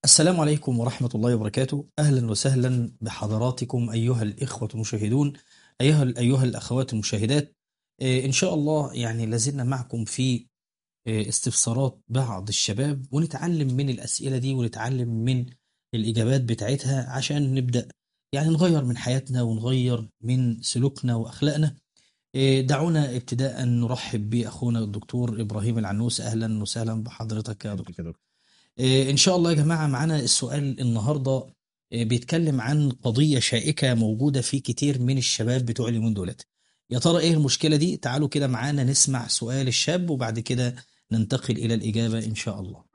السلام عليكم ورحمة الله وبركاته أهلا وسهلا بحضراتكم أيها الإخوة المشاهدون أيها أيها الأخوات المشاهدات إيه، إن شاء الله يعني لازلنا معكم في إيه، استفسارات بعض الشباب ونتعلم من الأسئلة دي ونتعلم من الإجابات بتاعتها عشان نبدأ يعني نغير من حياتنا ونغير من سلوكنا وأخلاقنا إيه، دعونا ابتداء نرحب بأخونا الدكتور إبراهيم العنوس أهلا وسهلا بحضرتك يا دكتور كده إيه، إن شاء الله يا جماعة معانا السؤال النهاردة إيه، بيتكلم عن قضية شائكة موجودة في كتير من الشباب بتوع اليومين دولت يا ترى إيه المشكلة دي؟ تعالوا كده معانا نسمع سؤال الشاب وبعد كده ننتقل إلى الإجابة إن شاء الله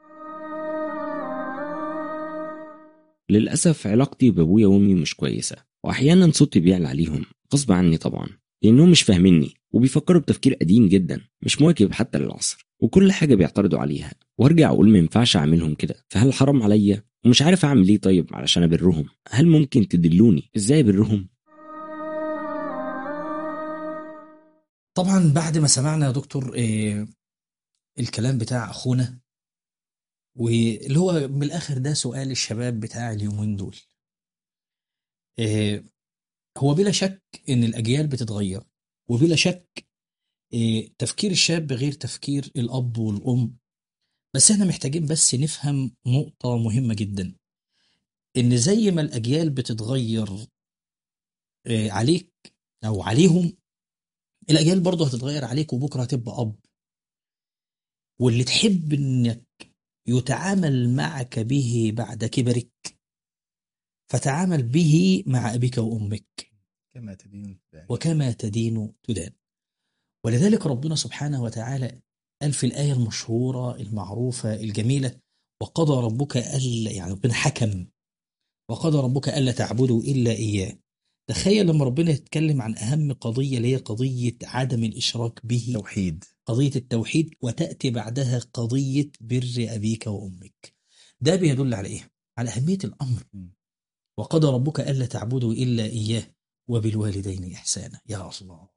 للأسف علاقتي بأبويا وأمي مش كويسة وأحيانا صوتي بيعلى عليهم غصب عني طبعا لأنهم مش فاهميني وبيفكروا بتفكير قديم جدا مش مواكب حتى للعصر وكل حاجة بيعترضوا عليها وارجع أقول ما ينفعش أعملهم كده فهل حرام عليا ومش عارف أعمل إيه طيب علشان أبرهم هل ممكن تدلوني إزاي أبرهم طبعا بعد ما سمعنا يا دكتور إيه الكلام بتاع أخونا واللي هو من الآخر ده سؤال الشباب بتاع اليومين دول إيه هو بلا شك إن الأجيال بتتغير وبلا شك إيه تفكير الشاب غير تفكير الأب والأم بس احنا محتاجين بس نفهم نقطة مهمة جدا إن زي ما الأجيال بتتغير إيه عليك أو عليهم الأجيال برضه هتتغير عليك وبكرة هتبقى أب واللي تحب إنك يتعامل معك به بعد كبرك فتعامل به مع أبيك وأمك كما تدين تدان. وكما تدين تدان ولذلك ربنا سبحانه وتعالى قال في الآية المشهورة المعروفة الجميلة وقضى ربك ألا يعني ربنا حكم وقضى ربك ألا تعبدوا إلا إياه تخيل لما ربنا يتكلم عن أهم قضية اللي هي قضية عدم الإشراك به توحيد قضية التوحيد وتأتي بعدها قضية بر أبيك وأمك ده بيدل على إيه؟ على أهمية الأمر م. وقضى ربك ألا تعبدوا إلا إياه وبالوالدين إحسانا يا الله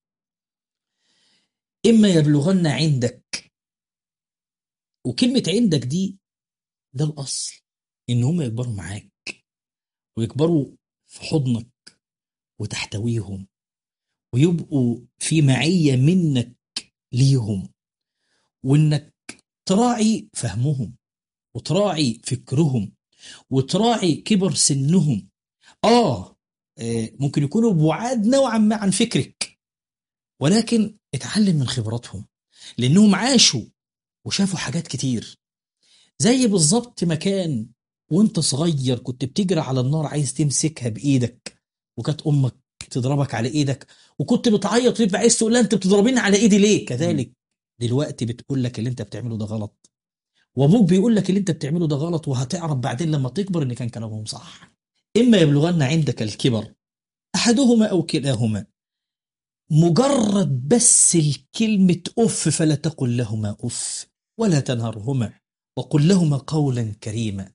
إما يبلغن عندك وكلمة عندك دي ده الأصل إن هم يكبروا معاك ويكبروا في حضنك وتحتويهم ويبقوا في معية منك ليهم وإنك تراعي فهمهم وتراعي فكرهم وتراعي كبر سنهم آه آه، ممكن يكونوا بعاد نوعا ما عن فكرك ولكن اتعلم من خبراتهم لأنهم عاشوا وشافوا حاجات كتير زي بالظبط مكان وانت صغير كنت بتجري على النار عايز تمسكها بإيدك وكانت أمك تضربك على إيدك وكنت بتعيط وتبقى عايز تقول لها انت بتضربيني على ايدي ليه كذلك دلوقتي بتقول لك اللي انت بتعمله ده غلط وابوك بيقول لك اللي انت بتعمله ده غلط وهتعرف بعدين لما تكبر ان كان كلامهم صح اما يبلغن عندك الكبر احدهما او كلاهما مجرد بس الكلمة اف فلا تقل لهما اف ولا تنهرهما وقل لهما قولا كريما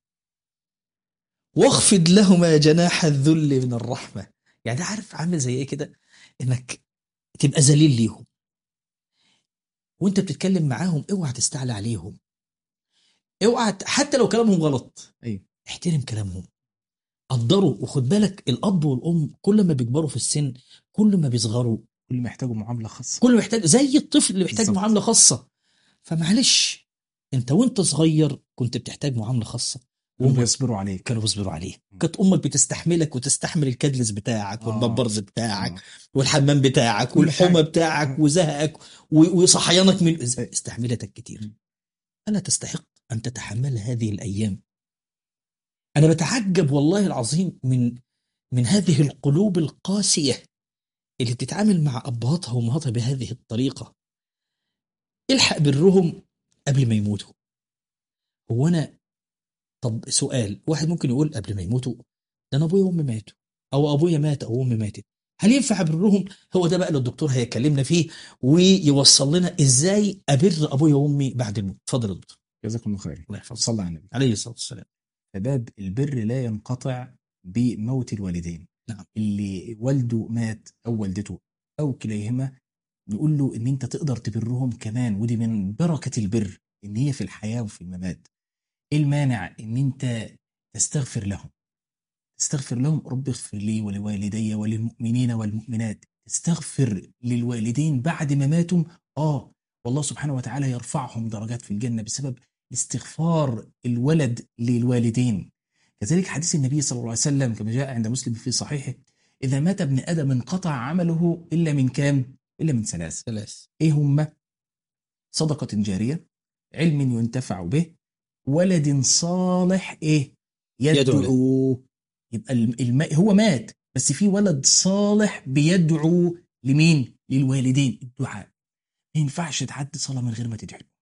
واخفض لهما جناح الذل من الرحمة يعني ده عارف عامل زي ايه كده انك تبقى ذليل ليهم وانت بتتكلم معاهم اوعى تستعلى عليهم اوعى ت- حتى لو كلامهم غلط أيوة. احترم كلامهم قدروا وخد بالك الاب والام كل ما بيكبروا في السن كل ما بيصغروا كل ما يحتاجوا معامله خاصه كل ما محتاج زي الطفل اللي محتاج بالظبط. معامله خاصه فمعلش انت وانت صغير كنت بتحتاج معامله خاصه هم وامك بيصبروا عليك كانوا بيصبروا عليه كانت امك بتستحملك وتستحمل الكدلس بتاعك آه. والبمبرز بتاعك آه. والحمام بتاعك كل والحمى حاجة. بتاعك آه. وزهقك و- وصحيانك من أي. استحملتك كتير م. ألا تستحق أن تتحمل هذه الأيام أنا بتعجب والله العظيم من من هذه القلوب القاسية اللي بتتعامل مع أبهاتها وأمهاتها بهذه الطريقة الحق برهم قبل ما يموتوا هو أنا طب سؤال واحد ممكن يقول قبل ما يموتوا ده أنا أبويا وأمي ماتوا أو أبويا مات أو أمي ماتت هل ينفع برهم هو ده بقى اللي الدكتور هيكلمنا فيه ويوصل لنا ازاي ابر ابويا وامي بعد الموت اتفضل يا دكتور جزاكم الله خير الله يحفظك صلى على النبي عليه الصلاه والسلام فباب البر لا ينقطع بموت الوالدين نعم. اللي والده مات او والدته او كليهما نقول له ان انت تقدر تبرهم كمان ودي من بركه البر ان هي في الحياه وفي الممات ايه المانع ان انت تستغفر لهم تستغفر لهم رب اغفر لي ولوالدي وللمؤمنين والمؤمنات تستغفر للوالدين بعد ما ماتوا اه والله سبحانه وتعالى يرفعهم درجات في الجنة بسبب استغفار الولد للوالدين كذلك حديث النبي صلى الله عليه وسلم كما جاء عند مسلم في صحيحه إذا مات ابن آدم انقطع عمله إلا من كام؟ إلا من ثلاث ثلاث ايه هم صدقة جارية علم ينتفع به ولد صالح ايه يدعو يدعو يبقى الم- الم... هو مات بس في ولد صالح بيدعو لمين للوالدين الدعاء ما ينفعش تعدي صلاة من غير ما تدعي له.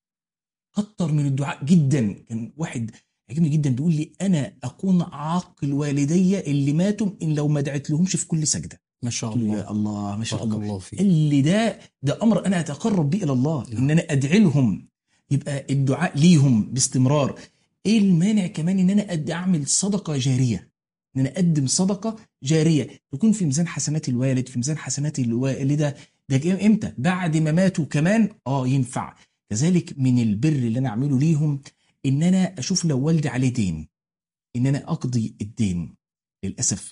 كتر من الدعاء جدا كان واحد عجبني جدا بيقول لي انا اكون عاقل والدي اللي ماتوا ان لو ما دعيت لهمش في كل سجده ما شاء قلت له الله يا الله ما شاء بارك الله الله فيك قال لي ده ده امر انا اتقرب به الى الله نعم. ان انا ادعي لهم يبقى الدعاء ليهم باستمرار ايه المانع كمان ان انا أد اعمل صدقه جاريه ان انا اقدم صدقه جاريه تكون في ميزان حسنات الوالد في ميزان حسنات الوالده ده جاي امتى بعد ما ماتوا كمان اه ينفع كذلك من البر اللي انا اعمله ليهم ان انا اشوف لو والدي عليه دين ان انا اقضي الدين للاسف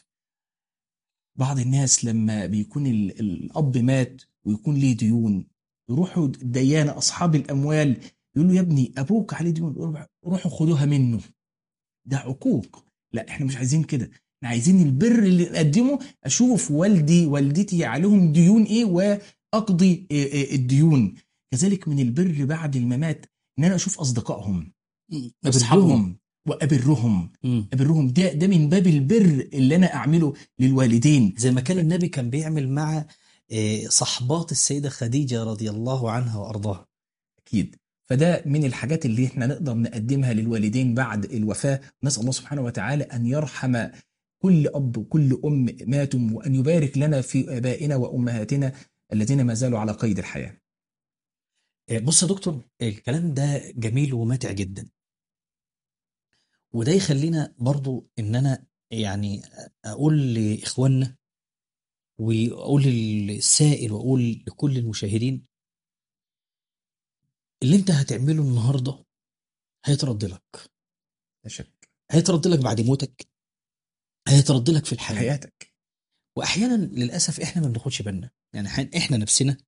بعض الناس لما بيكون ال- الاب مات ويكون ليه ديون يروحوا الديانه اصحاب الاموال يقول له يا ابني ابوك عليه ديون روح- روحوا خدوها منه ده عقوق لا احنا مش عايزين كده احنا عايزين البر اللي نقدمه اشوف والدي والدتي عليهم ديون ايه واقضي إيه إيه الديون كذلك من البر بعد الممات ان انا اشوف اصدقائهم واصحابهم وابرهم مم. ابرهم ده ده من باب البر اللي انا اعمله للوالدين زي ما كان النبي كان بيعمل مع آه، صحبات السيدة خديجة رضي الله عنها وأرضاها اكيد فده من الحاجات اللي احنا نقدر نقدمها للوالدين بعد الوفاه نسال الله سبحانه وتعالى ان يرحم كل اب وكل ام ماتوا وان يبارك لنا في ابائنا وامهاتنا الذين ما زالوا على قيد الحياه آه، بص يا دكتور الكلام ده جميل وماتع جدا وده يخلينا برضو ان انا يعني اقول لاخواننا واقول للسائل واقول لكل المشاهدين اللي انت هتعمله النهارده هيترد لك لا شك هيترد لك بعد موتك هيترد لك في الحياه حياتك واحيانا للاسف احنا ما بناخدش بالنا يعني أحياناً احنا نفسنا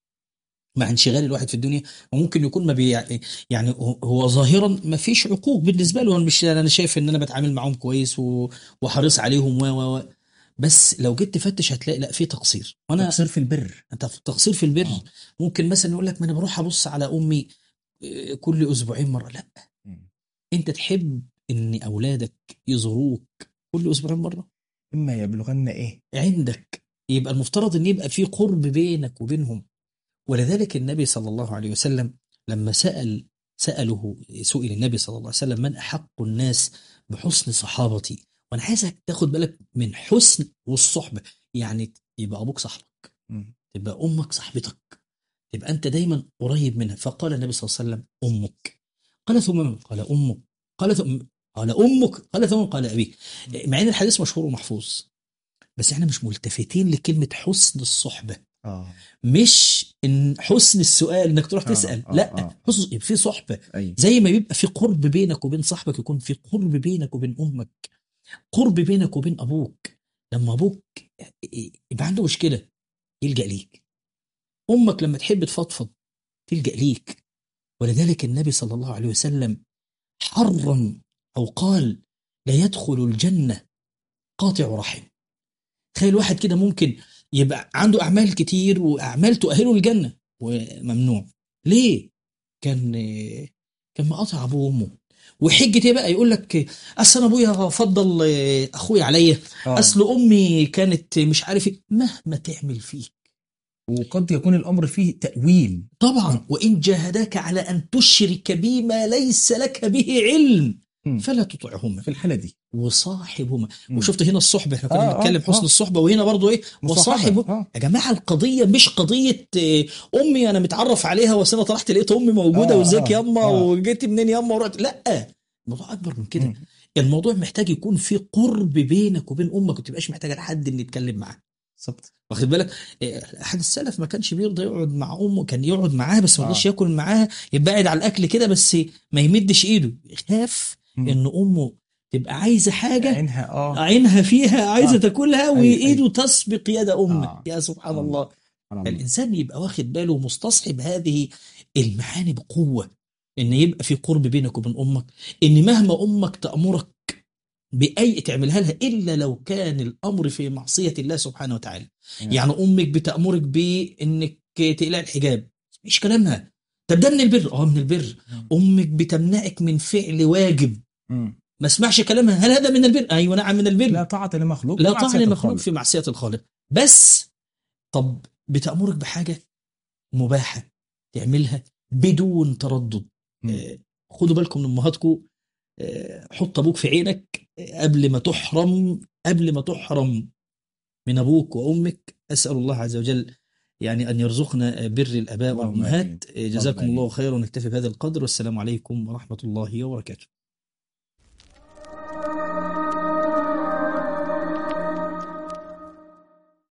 مع انشغال الواحد في الدنيا وممكن يكون ما بي يعني هو- هو ظاهرا ما فيش عقوق بالنسبه له أنا مش انا شايف ان انا بتعامل معاهم كويس و- وحريص عليهم و و و بس لو جيت تفتش هتلاقي لا في تقصير وانا تقصير في البر انت في تقصير في البر آه. ممكن مثلا يقول لك ما انا بروح ابص على امي آه، كل اسبوعين مره لا انت تحب ان اولادك يزوروك كل اسبوعين مره اما يبلغن ايه عندك يبقى المفترض ان يبقى في قرب بينك وبينهم ولذلك النبي صلى الله عليه وسلم لما سأل سأله سئل النبي صلى الله عليه وسلم من أحق الناس بحسن صحابتي وأنا عايزك تاخد بالك من حسن والصحبة يعني يبقى أبوك صاحبك مم. تبقى أمك صاحبتك تبقى أنت دايما قريب منها فقال النبي صلى الله عليه وسلم أمك قال ثم من؟ قال أمك قال ثم قال أمك قال ثم قال أبيك مع أن الحديث مشهور ومحفوظ بس احنا مش ملتفتين لكلمة حسن الصحبة اه مش ان حسن السؤال انك تروح آه، تسال آه، لا آه. حسن يبقى في صحبه ايوه زي ما بيبقى في قرب بينك وبين صاحبك يكون في قرب بينك وبين امك قرب بينك وبين ابوك لما ابوك يبقى عنده مشكله يلجا ليك امك لما تحب تفضفض تلجا ليك ولذلك النبي صلى الله عليه وسلم حرم او قال لا يدخل الجنه قاطع رحم تخيل واحد كده ممكن يبقى عنده اعمال كتير واعمال تؤهله للجنه وممنوع ليه كان كان مقاطع ابوه وامه وحجة ايه بقى يقول لك اصل انا ابويا فضل اخويا عليا آه. اصل امي كانت مش عارف ايه مهما تعمل فيك وقد يكون الامر فيه تاويل طبعا وان جاهداك على ان تشرك بي ما ليس لك به علم مم. فلا تطعهما في الحاله دي وصاحبهما مم. وشفت هنا الصحبه احنا كنا آه، آه، بنتكلم حسن آه. الصحبه وهنا برضو ايه مصاحبة. وصاحب آه. يا جماعه القضيه مش قضيه آه، امي انا متعرف عليها بس انا طلعت لقيت امي موجوده آه، وازيك آه، ياما آه. وجيت منين ياما ورحت لا الموضوع اكبر من كده مم. الموضوع محتاج يكون في قرب بينك وبين امك ما تبقاش محتاج لحد ان يتكلم معاه بالظبط واخد بالك إيه، احد السلف ما كانش بيرضى يقعد مع امه كان يقعد معاها بس ما آه. رضيش ياكل معاها يبقى قاعد على الاكل كده بس ما يمدش ايده يخاف مم. ان امه تبقى عايزه حاجه عينها اه عينها فيها عايزه آه. تاكلها أيوة، وايده تسبق يد امه آه. يا سبحان آه. الله سبحان الله. الانسان يبقى واخد باله ومستصحب هذه المعاني بقوه ان يبقى في قرب بينك وبين امك ان مهما امك تامرك باي تعملها لها الا لو كان الامر في معصيه الله سبحانه وتعالى نعم. يعني امك بتامرك بانك تقلع الحجاب مش كلامها طب ده من البر اه من البر مم. امك بتمنعك من فعل واجب مم. ما اسمعش كلامها هل هذا من البر ايوه نعم من البر لا طاعة لمخلوق لا في طاعة معصية لمخلوق الخالق. في معصية الخالق بس طب بتأمرك بحاجة مباحة تعملها بدون تردد مم. آه، خدوا بالكم من أمهاتكم آه، حط أبوك في عينك آه، قبل ما تحرم قبل ما تحرم من أبوك وأمك أسأل الله عز وجل يعني أن يرزقنا بر الآباء اللهم والأمهات آه، جزاكم اللهم الله خيرا ونكتفي بهذا القدر والسلام عليكم ورحمة الله وبركاته